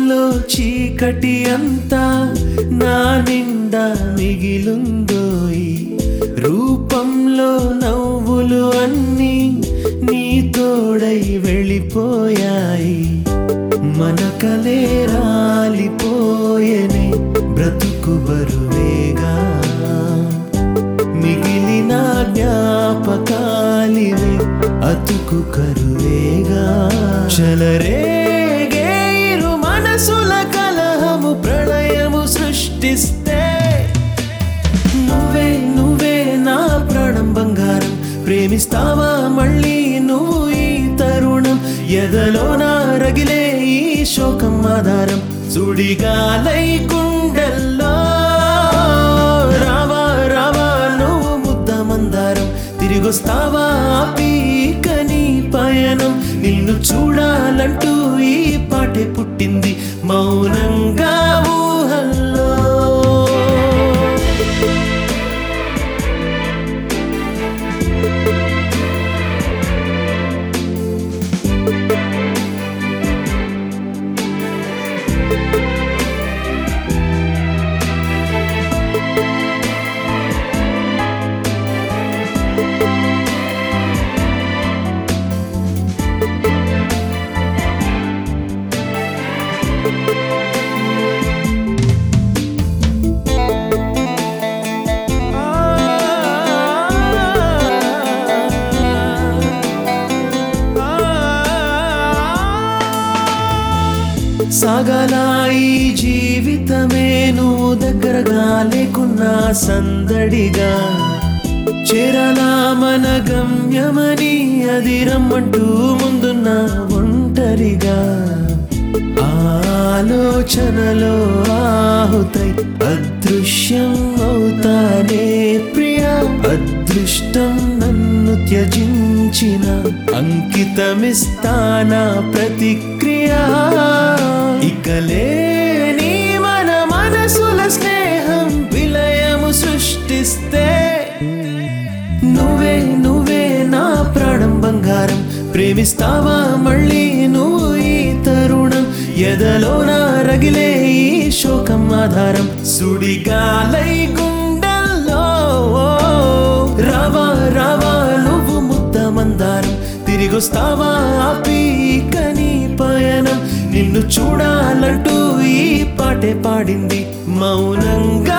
మనసులో చీకటి అంతా నా నిండా మిగిలుందోయి రూపంలో నవ్వులు అన్నీ నీ తోడై వెళ్ళిపోయాయి మన కలే రాలిపోయనే బ్రతుకు బరువేగా మిగిలిన జ్ఞాపకాలివే అతుకు కరువేగా చలరేగే ఇరు మనసుల కలహము ప్రళయము సృష్టిస్తే నువ్వే నువ్వే నా ప్రాణం బంగారం ప్రేమిస్తావా మళ్ళీ నువ్వు ఈ తరుణం ఎదలో నా రగిలే ఈ శోకం ఆధారం సుడిగాలై గుండెల్లో రావా రావా నువ్వు ముద్ద మందారం తిరిగొస్తావా పీక నీ పయనం నిన్ను చూడాలంటూ ఈ పాటే పుట్టింది మౌనంగా ఊహల్లో సాగలా ఈ జీవితమే నువ్వు దగ్గరగా లేకున్నా సందడిగా చేరలా మన గమ్యమని అది రమ్మంటూ ముందున్న ఒంటరిగా ఆలోచనలో ఆహుతై అదృశ్యం అవుతానే ప్రియా అదృష్టం నన్ను త్యజించిన అంకితమిస్తానా ప్రతిక్రియ ఇకలేని మన మనసుల స్నేహం విలయము సృష్టిస్తే నువ్వే నువ్వే నా ప్రాణం బంగారం ప్రేమిస్తావా మళ్ళీ నువ్వు ఈ తరుణం ఎదలో నా రగిలే ఈ శోకం ఆధారం సుడిగాలై గుండెల్లో రావా రావా నువ్వు ముద్ద మందారం తిరిగొస్తావా ఆ పీక నీ పయనం నిన్ను చూడాలంటూ ఈ పాటే పాడింది మౌనంగా